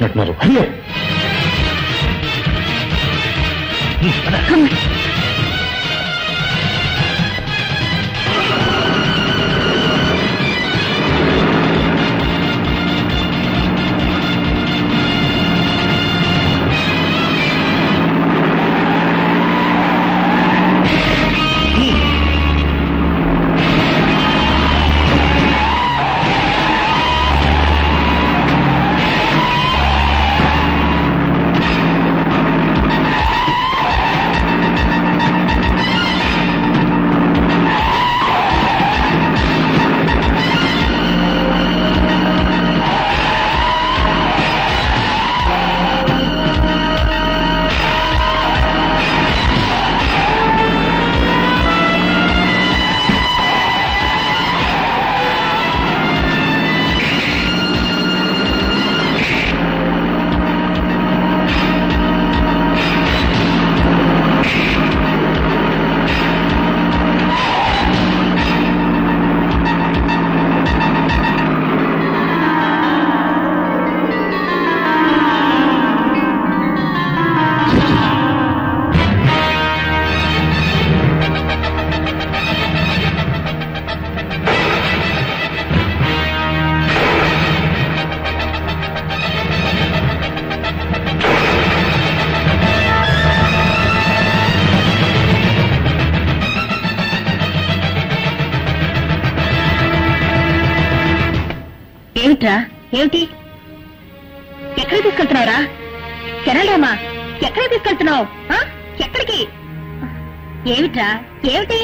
వచ్చినట్టున్నారు అయ్యో ఏమిట్రా ఏమిటి ఎక్కడ తీసుకెళ్తున్నావురా కెనడామా ఎక్కడ తీసుకెళ్తున్నావు ఆ? ఎక్కడికి ఏమిట్రా ఏమిటి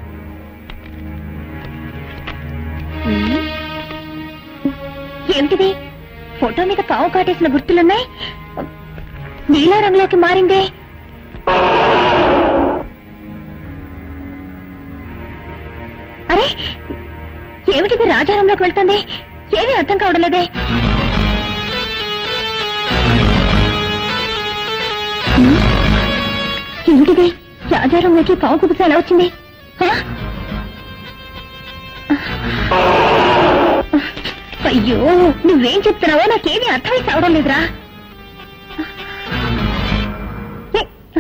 ఉమ్. ఏమిటిది ఫోటో మీద పావు కాటేసిన గుర్తులున్నాయి నీలా రంగులోకి మారిందే అరే ఏమిటిది రాజారంలోకి వెళ్తుంది ఏమీ అర్థం కావడం లేదే ఉమ్, ఏమిటిది రాజారంలోకి పావు కుబుస ఎలా వచ్చింది ఆ? అయ్యో నువ్వేం చెప్తున్నావో నాకేమీ అర్థమై కావడం లేదురా ఏ,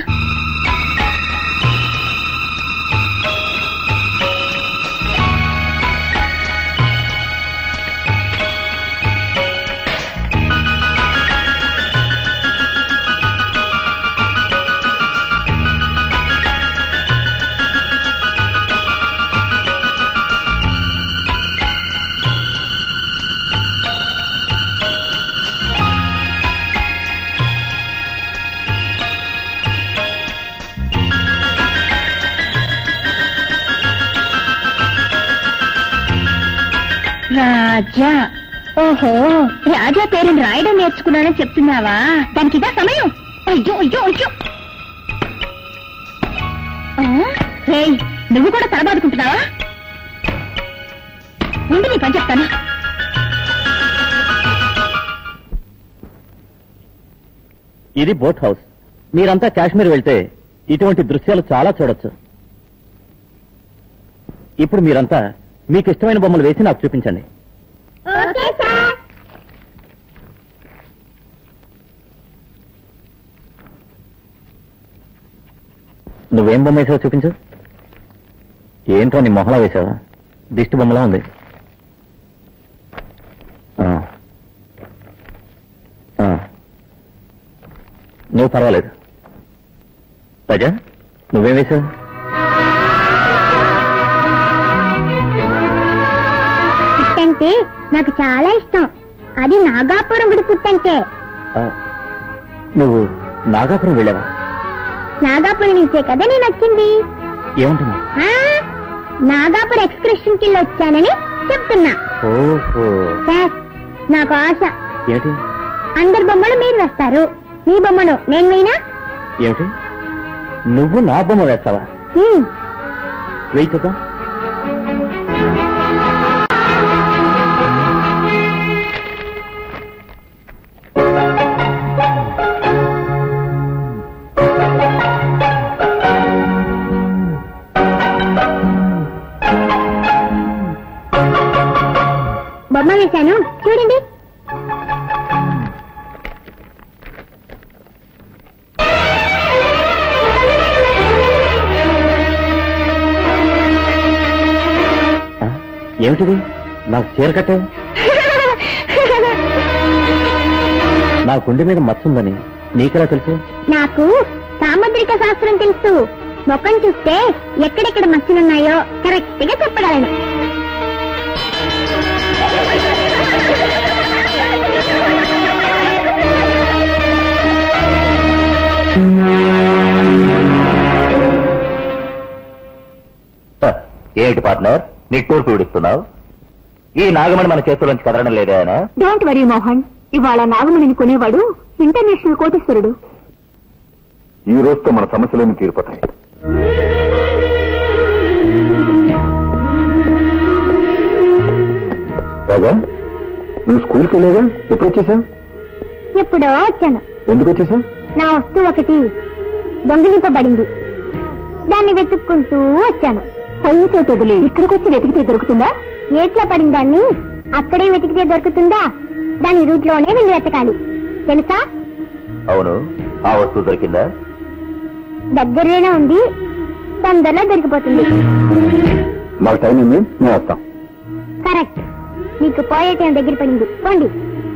రాజా ఓహో రాజా పేరుని రాయడం నేర్చుకున్నానని చెప్తున్నావా దానికి ఇదా సమయం అయ్యో అయ్యో అయ్యో ఆ, రేయ్, నువ్వు కూడా తలబాదుకుంటున్నావా ముందు నీ పని చెప్తాను ఇది బోట్ హౌస్ మీరంతా కాశ్మీర్ వెళ్తే ఇటువంటి దృశ్యాలు చాలా చూడొచ్చు ఇప్పుడు మీరంతా మీకు ఇష్టమైన బొమ్మలు వేసి నాకు చూపించండి ఓకే సార్ నువ్వేం బొమ్మ వేసావో చూపించు ఏంటో నీ మొహలా వేసావా దిష్టి బొమ్మలా ఉంది ఆ. ఆ. నువ్వు పర్వాలేదు రజా నువ్వేం వేసావు పుట్టంటే నాకు చాలా ఇష్టం అది నాగాపురం గుడి పుట్టంటే ఆ, నువ్వు నాగాపురం వెళ్ళావా నాగాపురం నుంచే కదా నేను వచ్చింది ఏమంటున్నావు ఆ, నాగాపురం ఎక్స్కర్షన్ కి వచ్చానని చెప్తున్నా ఓహో సార్ నాకు ఆశ ఏమిటి అందరి బొమ్మలు మీరు వేస్తారు మీ బొమ్మను నేను వేయినా ఏమిటి నువ్వు నా బొమ్మ వేస్తావా హ్మ్. వెయ్యి చూద్దాం బొమ్మ వేశాను చూడండి ఏమిటిది నాకు చీర కట్టే నా గుండె మీద మచ్చ ఉందని నీకెలా తెలుసు నాకు సాముద్రిక శాస్త్రం తెలుసు ముఖం చూస్తే ఎక్కడెక్కడ మచ్చలున్నాయో కరెక్ట్ గా చెప్పగలను ఏంటి పార్ట్నర్ నిట్టూరు పీడిస్తున్నావు ఈ నాగమణి మన చేతుల్లోంచి కదలడం లేదే ఆయన డోంట్ వరీ మోహన్ ఇవాళ నాగమణిని కొనేవాడు ఇంటర్నేషనల్ కోటేశ్వరుడు ఈ రోజుతో మన సమస్యలేమి తీరిపోతాయి రాజా నువ్వు స్కూల్కి వెళ్ళేగా ఎప్పుడు వచ్చేసావు ఎప్పుడో వచ్చాను ఎందుకు వచ్చేసావు నా వస్తువు ఒకటి దొంగిలింపబడింది దాన్ని వెతుక్కుంటూ వచ్చాను పైతో తొదిలి ఇక్కడికి వచ్చి వెతికితే దొరుకుతుందా ఏట్లో పడిన దాన్ని అక్కడే వెతికితే దొరుకుతుందా దాని రూట్ లోనే వెళ్ళి వెతకాలి తెలుసా అవును ఆ వస్తువు దొరికిందా దగ్గరలోనే ఉంది తొందరలో దొరికిపోతుంది మాకు టైం ఉంది మేము వస్తాం కరెక్ట్ మీకు పోయే టైం దగ్గర పడింది పోండి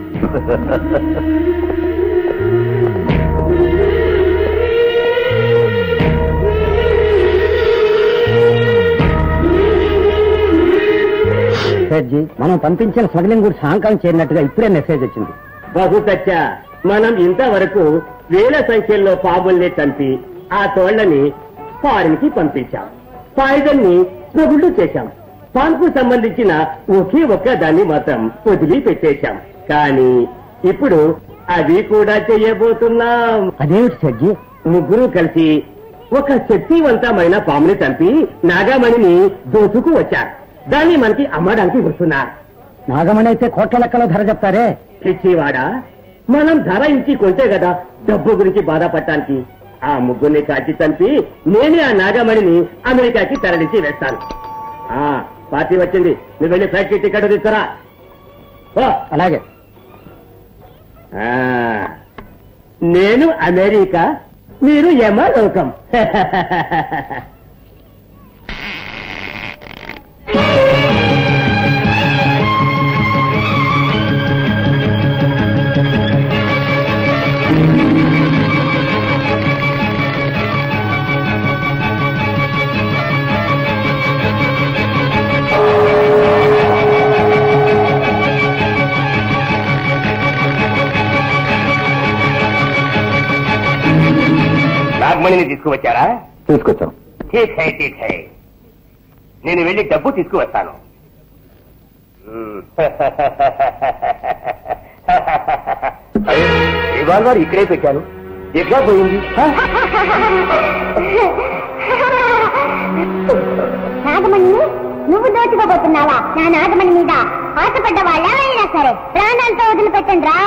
జీ మనం పంపించిన స్మగ్లింగ్ గుడ్స్ హాంకాంగ్ చేరినట్టుగా ఇప్పుడే మెసేజ్ వచ్చింది బహుతచ్చ మనం ఇంతవరకు వేల సంఖ్యలో పాముల్ని చంపి ఆ తోళ్లని ఫారిన్ కి పంపించాం పాయిజన్ ని ప్రగుళ్ళు చేశాం పాన్కు సంబంధించిన ఒకే ఒక్క దాన్ని మాత్రం వదిలి పెట్టేశాం కానీ ఇప్పుడు అది కూడా చెయ్యబోతున్నాం అదేమిటి సజ్జీ ముగ్గురు కలిసి ఒక శక్తివంతమైన పాముని చంపి నాగామణిని దోచుకు వచ్చారు దాన్ని మనకి అమ్మడానికి వస్తున్నారు నాగమణి అయితే కోట్ల లెక్కలో ధర చెప్తారే పిచ్చివాడా మనం ధర ఇచ్చి కొంటే కదా డబ్బు గురించి బాధపడటానికి ఆ ముగ్గురిని కాచి చంపి నేనే ఆ నాగమణిని అమెరికాకి తరలించి వేస్తాను ఆ పార్టీ వచ్చింది నువ్వు వెళ్ళి ఫ్లైట్ కి టికెట్ తీసుకురా ఓ, అలాగే ఆ, నేను అమెరికా మీరు యమ లోకం నాగమణిని తీసుకువచ్చారా తీసుకొచ్చాం ఠీక్ హై ఠీక్ హై నేను వెళ్ళి డబ్బు తీసుకువస్తాను రివాల్వర్ ఇక్కడే పెట్టాను ఎట్లా పోయింది నాగమణి నువ్వు దోచుకోబోతున్నావా నా నాగమణి మీద ఆశపడ్డ వాళ్ళ అయినా సరే ప్రాణాలతో వదిలిపెట్టండి రా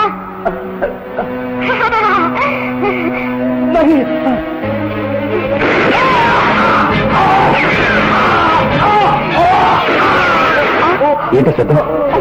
ఏంటి శబ్దం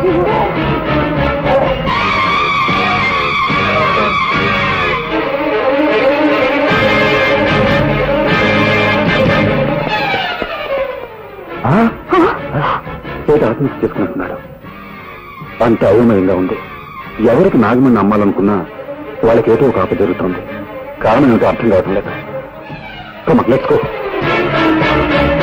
ఆ? ఏదో ఆత్మహత్య చేసుకుంటున్నాడు అంత అయోమయంగా ఉంది ఎవరికి నాగమణి నమ్మాలనుకున్నా వాళ్ళకి ఏదో ఒక ఆప జరుగుతుంది కారణం ఏంటో అర్థం కావటం లేదు లెట్స్ గో